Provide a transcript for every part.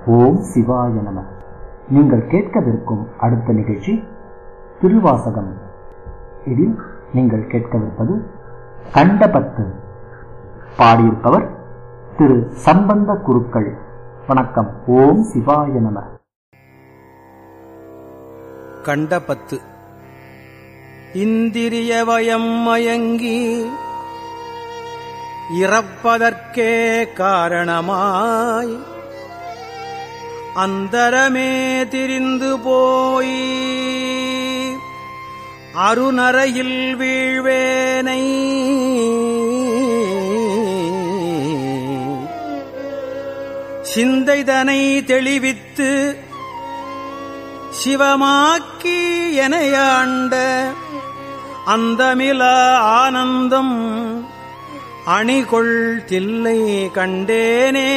ஓம் சிவாய நம நீங்கள் கேட்கவிருக்கும் அடுத்த நிகழ்ச்சி திருவாசகம் இதில் நீங்கள் கேட்கவிருப்பது கண்டபத்து பாடியிருப்பவர் திரு சம்பந்த குருக்கள் வணக்கம் ஓம் சிவாய நம கண்டபத்து இந்திரிய வயம் மயங்கி இறப்பதற்கே காரணமாய் அந்தரமே திரிந்து போய் அருநரையில் வீழ்வேனை சிந்தைதனை தெளிவித்து சிவமாக்கி எனையாண்ட அந்தமில ஆனந்தம் அணிகொள் தில்லை கண்டேனே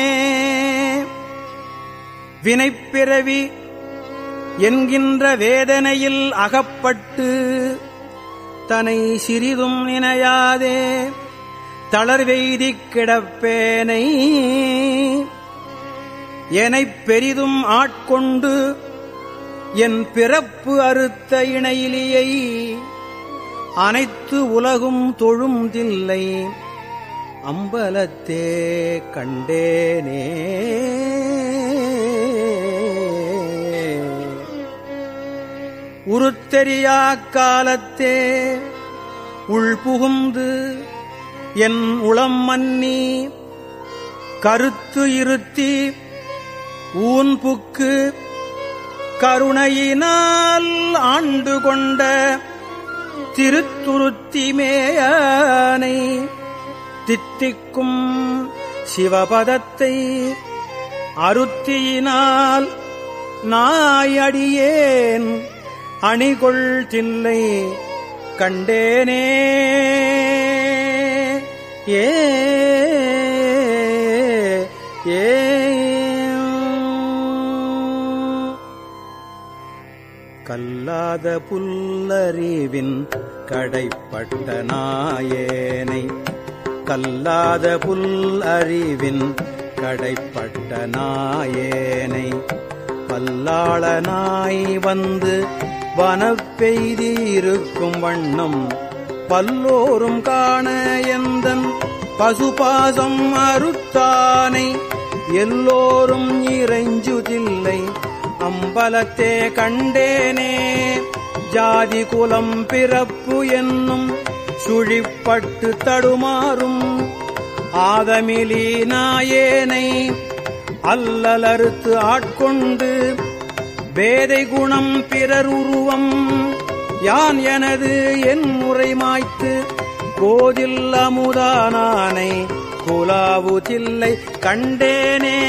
வினைப்பிறவி என்கின்ற வேதனையில் அகப்பட்டு தனை சிறிதும் நினையாதே தளர்வெய்திக் கிடப்பேனை எனைப் பெரிதும் ஆட்கொண்டு என் பிறப்பு அறுத்த இணையிலியை அனைத்து உலகும் தொழும் தில்லை அம்பலத்தே கண்டேனே உருத்தெரியா காலத்தே உள்புகுந்து என் உளம் மன்னி கருத்து இருத்தி ஊன்புக்கு கருணையினால் ஆண்டு கொண்ட திருத்துருத்திமேயானை தித்திக்கும் சிவபதத்தை அருத்தியினால் நாயடியேன் அணிகொள் தில்லை கண்டேனே ஏ ஏ கல்லாத புல்லறிவின் கடைப்பட்ட நாயேனை கல்லாத புல் அறிவின் கடைப்பட்ட நாயேனை பல்லாளனாய் வந்து வனப்பெய்தி இருக்கும் வண்ணம் பல்லோரும் காண எந்தன் பசுபாசம் அறுத்தானை எல்லோரும் இறைஞ்சுதில்லை அம்பலத்தே கண்டேனே ஜாதி குலம் பிறப்பு என்னும் சுழிப்பட்டு தடுமாறும் ஆதமிலி நாயேனை அல்லலறுத்து ஆட்கொண்டு வேதை குணம் பிறர் உருவம் யான் எனது என் முறை மாய்த்து கோதில் அமுதானானை குலாவு தில்லை கண்டேனே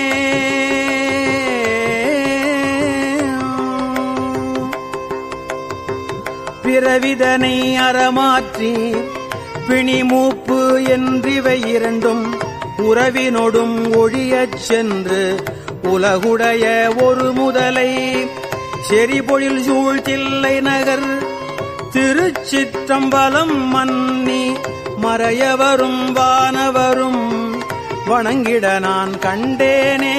பிறவிதனை அறமாற்றி பிணிமூப்பு என்றிவை இரண்டும் உறவினொடும் ஒழியச் சென்று உலகுடைய ஒரு முதலை செறிபொழில் சூழ்த்தில்லை நகர் திருச்சிற்றம்பலம் மன்னி மறையவரும் வானவரும் வணங்கிட நான் கண்டேனே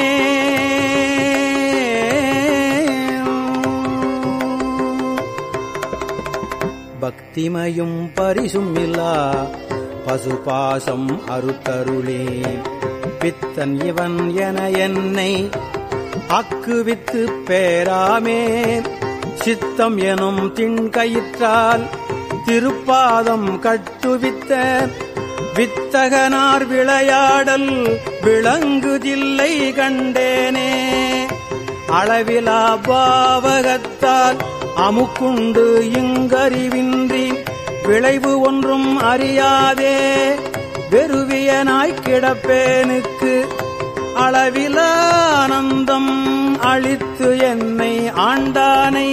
பக்திமையும் பரிசும் இல்லா பசுபாசம் அறுத்தருளே பித்தன் இவன் என என்னை அக்குவித்து பேராமே சித்தம் எனும் திண்கயிற்றால் திருப்பாதம் கட்டுவித்த வித்தகனார் விளையாடல் விளங்குதில்லை கண்டேனே அளவிலா பாவகத்தால் அமுக்குண்டு இங்கறிவின்றி விளைவு ஒன்றும் அறியாதே வெறுவியனாய் கிடப்பேனுக்கு அளவில ஆனந்தம் அளித்து என்னை ஆண்டானை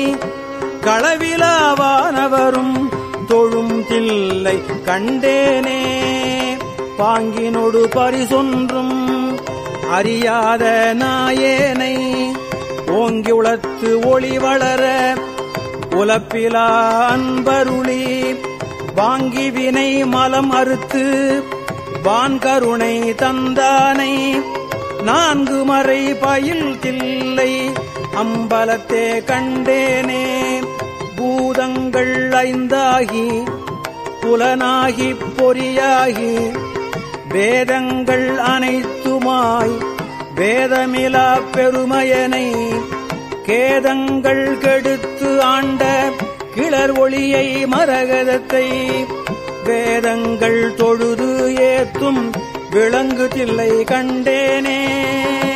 களவிலாவானவரும் தொழும் தில்லை கண்டேனே பாங்கினொடு பரிசொன்றும் அறியாத நாயேனை ஓங்கி உளத்து ஒளி வளர உலப்பிலா அன்பருளி வாங்கி வினை மலம் அறுத்து வான்கருணை தந்தானை நான்கு மறை பயில் தில்லை அம்பலத்தே கண்டேனே பூதங்கள் ஐந்தாகி புலனாகி பொறியாகி வேதங்கள் அனைத்துமாய் வேதமிலா பெருமையனை கேதங்கள் கெடுத்து ஆண்ட கிளர் ஒளியை மரகதத்தை வேதங்கள் தொழுது ஏத்தும் விளங்கு தில்லை கண்டேனே